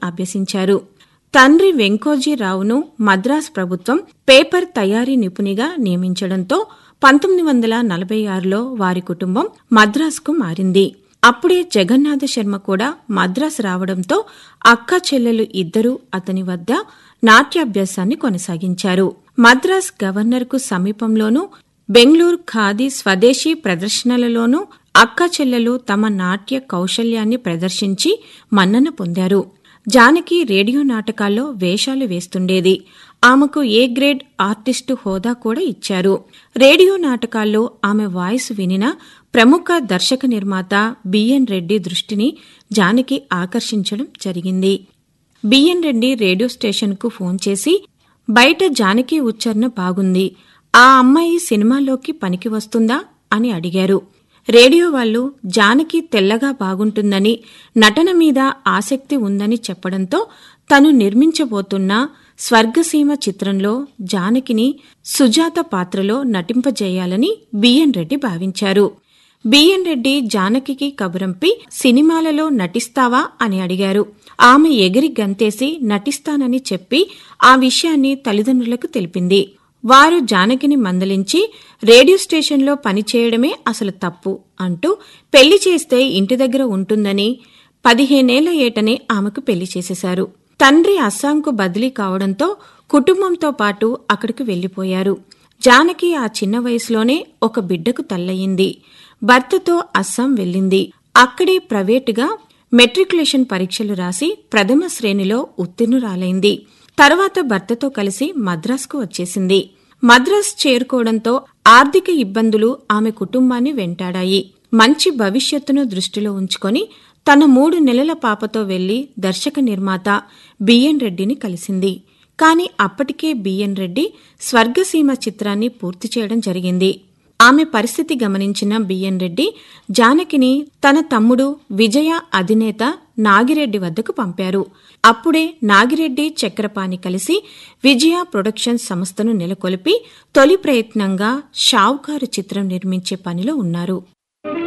అభ్యసించారు తండ్రి వెంకోజీరావును మద్రాస్ ప్రభుత్వం పేపర్ తయారీ నిపుణిగా నియమించడంతో పంతొమ్మిది వందల నలభై ఆరులో వారి కుటుంబం మద్రాసుకు మారింది అప్పుడే జగన్నాథ శర్మ కూడా మద్రాసు రావడంతో అక్క చెల్లెలు ఇద్దరూ అతని వద్ద నాట్యాభ్యాసాన్ని కొనసాగించారు మద్రాస్ గవర్నర్కు సమీపంలోనూ బెంగళూరు ఖాదీ స్వదేశీ ప్రదర్శనలలోనూ అక్క చెల్లెలు తమ నాట్య కౌశల్యాన్ని ప్రదర్శించి మన్నన పొందారు జానకి రేడియో నాటకాల్లో వేషాలు వేస్తుండేది ఆమెకు ఏ గ్రేడ్ ఆర్టిస్టు హోదా కూడా ఇచ్చారు రేడియో నాటకాల్లో ఆమె వాయిస్ వినిన ప్రముఖ దర్శక నిర్మాత బిఎన్ రెడ్డి దృష్టిని జానకి ఆకర్షించడం జరిగింది బిఎన్ రెడ్డి రేడియో స్టేషన్కు ఫోన్ చేసి బయట జానకి ఉచ్చారణ బాగుంది ఆ అమ్మాయి సినిమాలోకి పనికి వస్తుందా అని అడిగారు రేడియో వాళ్ళు జానకి తెల్లగా బాగుంటుందని నటన మీద ఆసక్తి ఉందని చెప్పడంతో తను నిర్మించబోతున్న స్వర్గసీమ చిత్రంలో జానకిని సుజాత పాత్రలో నటింపజేయాలని బిఎన్ రెడ్డి భావించారు బిఎన్ రెడ్డి జానకికి కబురంపి సినిమాలలో నటిస్తావా అని అడిగారు ఆమె ఎగిరి గంతేసి నటిస్తానని చెప్పి ఆ విషయాన్ని తల్లిదండ్రులకు తెలిపింది వారు జానకిని మందలించి రేడియో స్టేషన్లో పనిచేయడమే అసలు తప్పు అంటూ పెళ్లి చేస్తే ఇంటి దగ్గర ఉంటుందని పదిహేనేళ్ల ఏటనే ఆమెకు పెళ్లి చేసేశారు తండ్రి అస్సాంకు బదిలీ కావడంతో కుటుంబంతో పాటు అక్కడికి వెళ్లిపోయారు జానకి ఆ చిన్న వయసులోనే ఒక బిడ్డకు తల్లయింది భర్తతో అస్సాం వెళ్ళింది అక్కడే ప్రైవేటుగా మెట్రికులేషన్ పరీక్షలు రాసి ప్రథమ శ్రేణిలో ఉత్తీర్ణురాలైంది తర్వాత భర్తతో కలిసి మద్రాస్కు వచ్చేసింది మద్రాస్ చేరుకోవడంతో ఆర్థిక ఇబ్బందులు ఆమె కుటుంబాన్ని వెంటాడాయి మంచి భవిష్యత్తును దృష్టిలో ఉంచుకొని తన మూడు నెలల పాపతో వెళ్లి దర్శక నిర్మాత బిఎన్ రెడ్డిని కలిసింది కాని అప్పటికే బిఎన్ రెడ్డి స్వర్గసీమ చిత్రాన్ని పూర్తి చేయడం జరిగింది ఆమె పరిస్థితి గమనించిన బిఎన్ రెడ్డి జానకిని తన తమ్ముడు విజయ అధినేత నాగిరెడ్డి వద్దకు పంపారు అప్పుడే నాగిరెడ్డి చక్రపాణి కలిసి విజయ ప్రొడక్షన్స్ సంస్థను నెలకొల్పి తొలి ప్రయత్నంగా షావుకారు చిత్రం నిర్మించే పనిలో ఉన్నారు